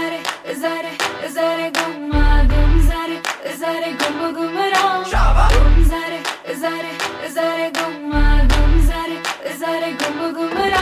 zare zare zare gumma gum zare zare gumma gumra gum zare zare zare gumma gum zare zare gumma gumra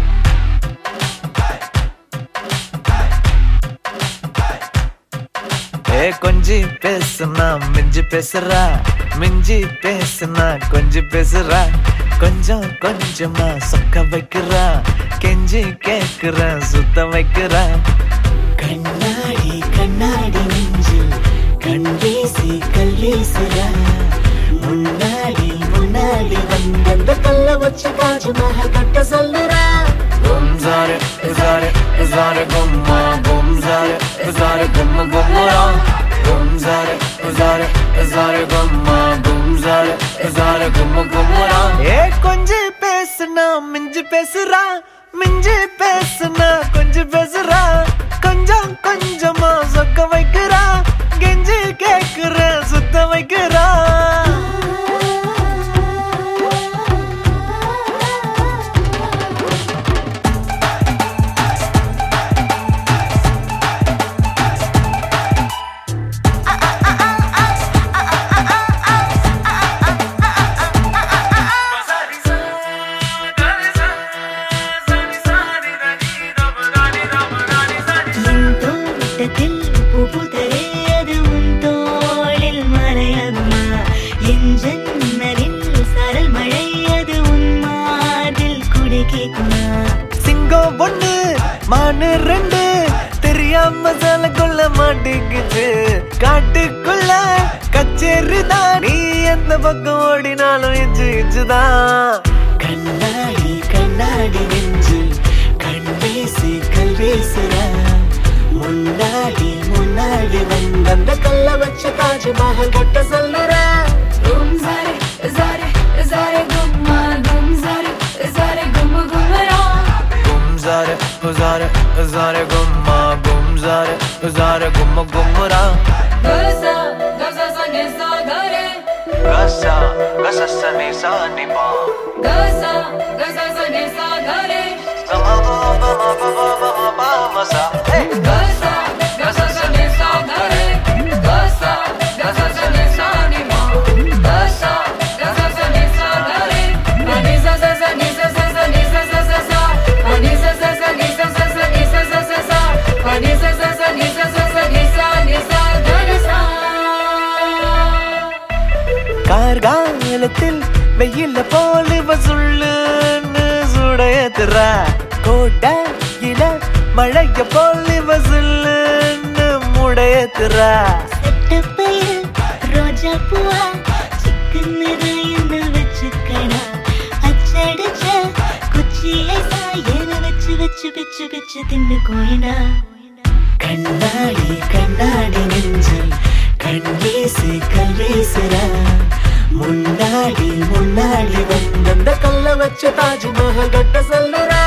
ஏ கொஞ்சி பேசுனா மிஞ்சி பேசுறா மிஞ்சி பேசுனா கொஞ்சி பேசுறா கொஞ்சம் கொஞ்சமா சொக்க வைக்கிறா கெஞ்சி கேக்குறா சுத்த வைக்கிறா கண்ணாடி கண்ணாடி நெஞ்சில் கண் வீசி கல் வீசுறா முன்னாடி முன்னாடி வந்த கல்ல வச்சு தாஜ்மஹல் கட்ட சொல்லுறா Gum zare zare zare gumma gum zare zare gumma gumra Gum zare zare zare gumma gum zare zare gumma gumra ஏ கொஞ்சி பேசுனா மிஞ்சி பேசுறா மிஞ்சி பேசுனா கொஞ்சம் பேசுறா கொஞ்சம் கொஞ்சமா சொக்க வைக்கிறா கெஞ்சி கேக்குற சுத்த வைக்கிறா என் தோட்டத்தில் புகுதரே அது உன் தோளில் மலையம்மா என் ஜன்னலில் சரல் மழை அது உன் மார்பில் குடை கேட்குமா சிங்கம் ஒண்ணு மானு ரெண்டு தெரியாம சில கொள்ள மாட்டேங்குது காட்டுக்குள்ள கச்சேரி தான் நீ எந்த பக்கம் ஓடினாலும் இச்சு இச்சுதான் கண்ணாடி கண்ணாடி நெஞ்சில் கண் வீசி கல் வீசுறா முன்னாடி முன்னாடி வந்த கல்ல வச்சு தாஜ்மஹல் கட்ட சொல்லுறா gum zare zare zare gumma gum zare zare gumma gumra கும் சாரு சாரு சாரு கும்மா கும் சாரு சாரு கும்ம கும்முரா gasa gasa sa ne sa gare கசா கச சனி சா நிபா gasa gasa sa ne sa gare மசா gasa gasa sa ne sa gare gasa gasa sa ne sa ni ma gasa gasa sa ne sa gare ani sa sa sa ni sa sa sa ni sa sa sa sa ani sa sa sa ni sa sa sa ni sa sa sa sa ani sa sa sa ni sa sa sa ni sa ni sa gare sa கார்காலத்தில் வெயில போலி வசுள்ளுன்னு சுடையத்துறா கோட்டையில மழைய போலி வசுள்ளுன்னு முடையத்துறா செட்டப்பையில் ரோஜா பூவா chicken என்ன வச்சுக்கடா அச்சடிச்ச குச்சியை சாயன வச்சு வச்சு பிச்சு பிச்சு தின்னு கோயடா கண்ணாடி கண்ணாடி நெஞ்சில் கண் வீசி கல் வீசுறா முன்னாடி முன்னாடி வந்த கல்ல வச்சு தாஜ்மஹல் கட்ட சொல்லுறா